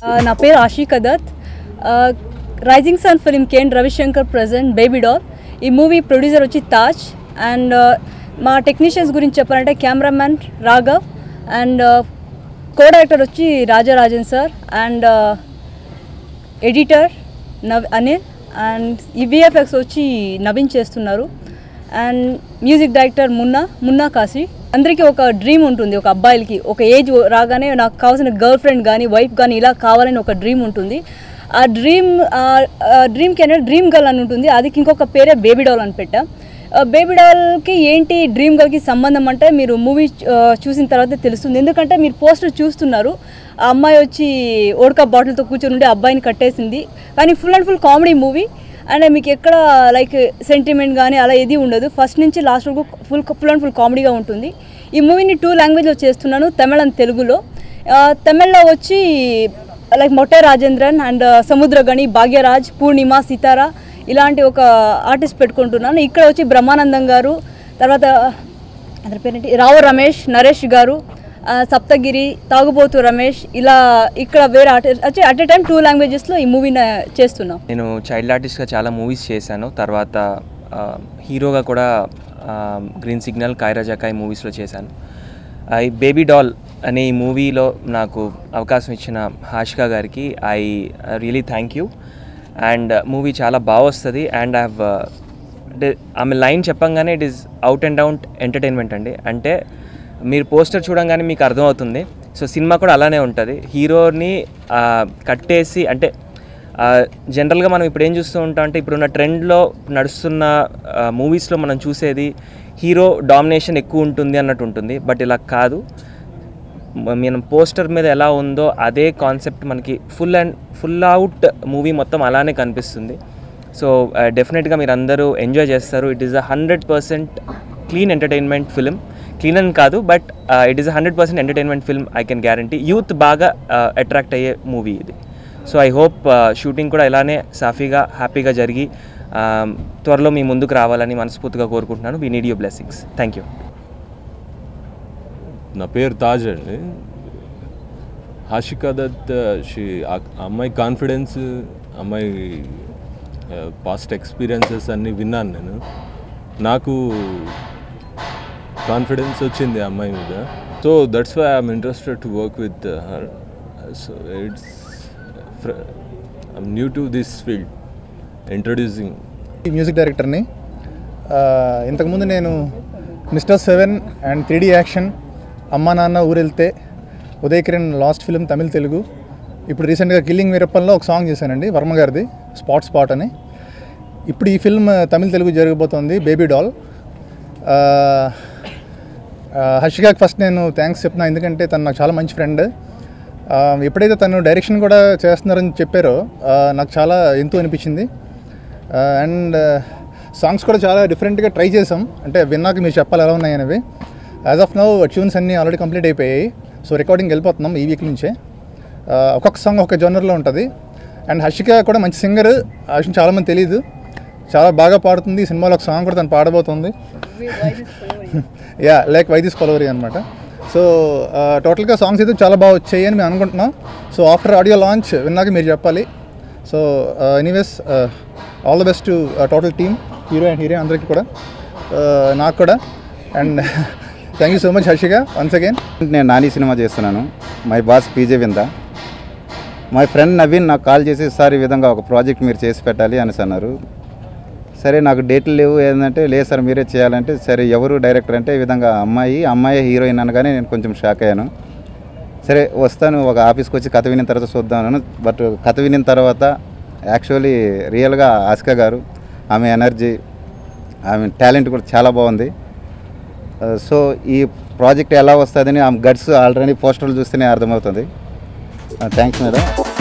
నా పేరు Ashika Dutt rising sun film కేన్ రవిశంకర్ ప్రజెంట్ బేబీ డాల్ ఈ మూవీ ప్రొడ్యూసర్ వచ్చి తాజ్ అండ్ మా టెక్నీషియన్స్ గురించి చెప్పాలంటే cameraman Raghav and co director వచ్చి రాజారాజన్ సార్ అండ్ ఎడిటర్ నవ్ అనిల్ అండ్ ఈ విఎఫ్ఎక్స్ వచ్చి నవీన్ చేస్తున్నారు and music director Munna Munna Kashi అందరికీ ఒక డ్రీమ్ ఉంటుంది ఒక అబ్బాయిలకి ఒక ఏజ్ రాగానే నాకు కావాల్సిన గర్ల్ ఫ్రెండ్ కానీ వైఫ్ కానీ ఇలా కావాలని ఒక డ్రీమ్ ఉంటుంది ఆ డ్రీమ్ డ్రీమ్కి అనేది డ్రీమ్ గర్ల్ అని ఉంటుంది అది ఇంకొక పేరే బేబీ డాల్ అని పెట్టా బేబీ డాల్కి ఏంటి డ్రీమ్ గర్ల్కి సంబంధం అంటే మీరు మూవీ చూసిన తర్వాత తెలుస్తుంది ఎందుకంటే మీరు పోస్టర్ చూస్తున్నారు ఆ అమ్మాయి వచ్చి ఓడకా బాటిల్తో కూర్చొని ఉండి అబ్బాయిని కట్టేసింది కానీ full and full comedy movie and మీకు ఎక్కడ లైక్ సెంటిమెంట్ కానీ అలా ఏది ఉండదు ఫస్ట్ నుంచి లాస్ట్ వరకు ఫుల్ ఫుల్ అండ్ ఫుల్ కామెడీగా ఉంటుంది ఈ మూవీని టూ లాంగ్వేజ్లో చేస్తున్నాను తమిళ అండ్ తెలుగులో ఆ, తమిళ్లో వచ్చి లైక్ మొట్టే రాజేంద్రన్ అండ్ సముద్రగణి భాగ్యరాజ్ పూర్ణిమ సితారా ఇలాంటి ఒక ఆర్టిస్ట్ పెట్టుకుంటున్నాను ఇక్కడ వచ్చి బ్రహ్మానందం గారు తర్వాత అతని పేరేంటి రావు రమేష్ నరేష్ గారు ఆ, సప్తగిరి తాగుబోతు రమేష్ ఇలా ఇక్కడ వేరే ఆర్టిస్ట్ వచ్చి అట్ ఎ టైం టూ లాంగ్వేజెస్లో ఈ మూవీని చేస్తున్నాం నేను చైల్డ్ ఆర్టిస్ట్గా చాలా మూవీస్ చేశాను తర్వాత ఆ, హీరోగా కూడా ఆ, గ్రీన్ సిగ్నల్ కాయరాజాకాయ్ మూవీస్లో చేశాను ఆ, ఈ బేబీ డాల్ అనే ఈ మూవీలో నాకు అవకాశం ఇచ్చిన హాషికా గారికి I really thank you and movie చాలా బాగా వస్తుంది అండ్ ఐ హ్యావ్ అంటే ఆమె లైన్ చెప్పంగానే it is out and out entertainment అండి అంటే మీరు పోస్టర్ చూడంగానే మీకు అర్థమవుతుంది సో సినిమా కూడా అలానే ఉంటుంది హీరోని ఆ, కట్టేసి అంటే జనరల్గా మనం ఇప్పుడు ఏం చూస్తూ ఉంటాం అంటే ఇప్పుడున్న ట్రెండ్లో నడుస్తున్న మూవీస్లో మనం చూసేది హీరో డామినేషన్ ఎక్కువ ఉంటుంది అన్నట్టు ఉంటుంది బట్ ఇలా కాదు మ- మనం పోస్టర్ మీద ఎలా ఉందో అదే కాన్సెప్ట్ మనకి full and full out movie మొత్తం అలానే కనిపిస్తుంది సో డెఫినెట్గా మీరు అందరూ ఎంజాయ్ చేస్తారు it is a hundred percent clean entertainment film clean అని కాదు but it is a hundred percent entertainment film I can guarantee youth బాగా అట్రాక్ట్ అయ్యే మూవీ ఇది సో ఐ హోప్ షూటింగ్ కూడా ఇలానే సాఫీగా హ్యాపీగా జరిగి um, త్వరలో మీ ముందుకు రావాలని మనస్ఫూర్తిగా కోరుకుంటున్నాను we need you blessings thank you నా పేరు తాజ్ అండి హాషికా దత్ షీ ఆ అమ్మాయి కాన్ఫిడెన్స్ అమ్మాయి పాస్ట్ ఎక్స్పీరియన్సెస్ అన్నీ విన్నాను నేను నాకు కాన్ఫిడెన్స్ వచ్చింది ఆ అమ్మాయి మీద so that's why I'm interested to work with her so it's I'm new to this field introducing ఈ మ్యూజిక్ డైరెక్టర్ని ఆ, ఇంతకుముందు నేను mister seven and three D action అమ్మా నాన్న ఊరెళ్తే ఉదయ్ కిరణ్ లాస్ట్ ఫిలిం తమిళ్ తెలుగు ఇప్పుడు రీసెంట్గా కిల్లింగ్ వీరప్పన్లో ఒక సాంగ్ చేశానండి వర్మ గారిది స్పాట్ స్పాట్ అని ఇప్పుడు ఈ ఫిల్మ్ తమిళ్ తెలుగు జరగబోతోంది బేబీ డాల్ ఆ, ఆ, హర్షికాకి ఫస్ట్ నేను థ్యాంక్స్ చెప్తున్నా ఎందుకంటే తను నాకు చాలా మంచి ఫ్రెండ్ ఆ, ఎప్పుడైతే తను డైరెక్షన్ కూడా చేస్తున్నారని చెప్పారో ఆ, నాకు చాలా ఎంతో అనిపించింది అండ్ సాంగ్స్ కూడా చాలా డిఫరెంట్గా ట్రై చేసాం అంటే విన్నాక మీరు చెప్పాలి ఎలా ఉన్నాయి అనేవి యాజ్ ఆఫ్ నౌ ట్యూన్స్ అన్నీ ఆల్రెడీ కంప్లీట్ అయిపోయాయి సో రికార్డింగ్ వెళ్ళిపోతున్నాం ఈ వీక్ నుంచే ఆ, ఒక్కొక్క సాంగ్ ఒక్కొక్క జోనర్లో ఉంటుంది అండ్ హర్షిక కూడా మంచి సింగర్ ఆ విషయం చాలామంది తెలియదు చాలా బాగా పాడుతుంది ఈ సినిమాలో ఒక సాంగ్ కూడా తను పాడబోతుంది యా లైక్ వైదిస్ కొలవరి అనమాట సో టోటల్గా సాంగ్స్ అయితే చాలా బాగా వచ్చాయి అని మేము అనుకుంటున్నాం సో ఆఫ్టర్ ఆడియో లాంచ్ విన్నాక మీరు చెప్పాలి so anyways all the best to total team hero and heroine అందరికీ కూడా Uh, నాకు కూడా and thank you so much Harshika once again నేను నాని సినిమా చేస్తున్నాను మై బాస్ పీజే వింద మై ఫ్రెండ్ నవీన్ నాకు కాల్ చేసి సార్ ఈ విధంగా ఒక ప్రాజెక్ట్ మీరు చేసి పెట్టాలి అనేసి అన్నారు సరే నాకు డేట్లు లేవు ఏంటంటే లేదు సార్ మీరే చేయాలంటే సరే ఎవరు డైరెక్టర్ అంటే ఈ విధంగా అమ్మాయి అమ్మాయి హీరోయిన్ అనగానే నేను కొంచెం షాక్ అయ్యాను సరే వస్తాను ఒక ఆఫీస్కి వచ్చి కథ వినిన తర్వాత చూద్దామను బట్ కథ వినిన తర్వాత యాక్చువల్లీ రియల్గా ఆస్కా గారు ఆమె ఎనర్జీ ఆమె టాలెంట్ కూడా చాలా బాగుంది సో ఈ ప్రాజెక్ట్ ఎలా వస్తుందని ఆమె గట్స్ ఆల్రెడీ పోస్టర్లు చూస్తేనే అర్థమవుతుంది థ్యాంక్స్ మేడం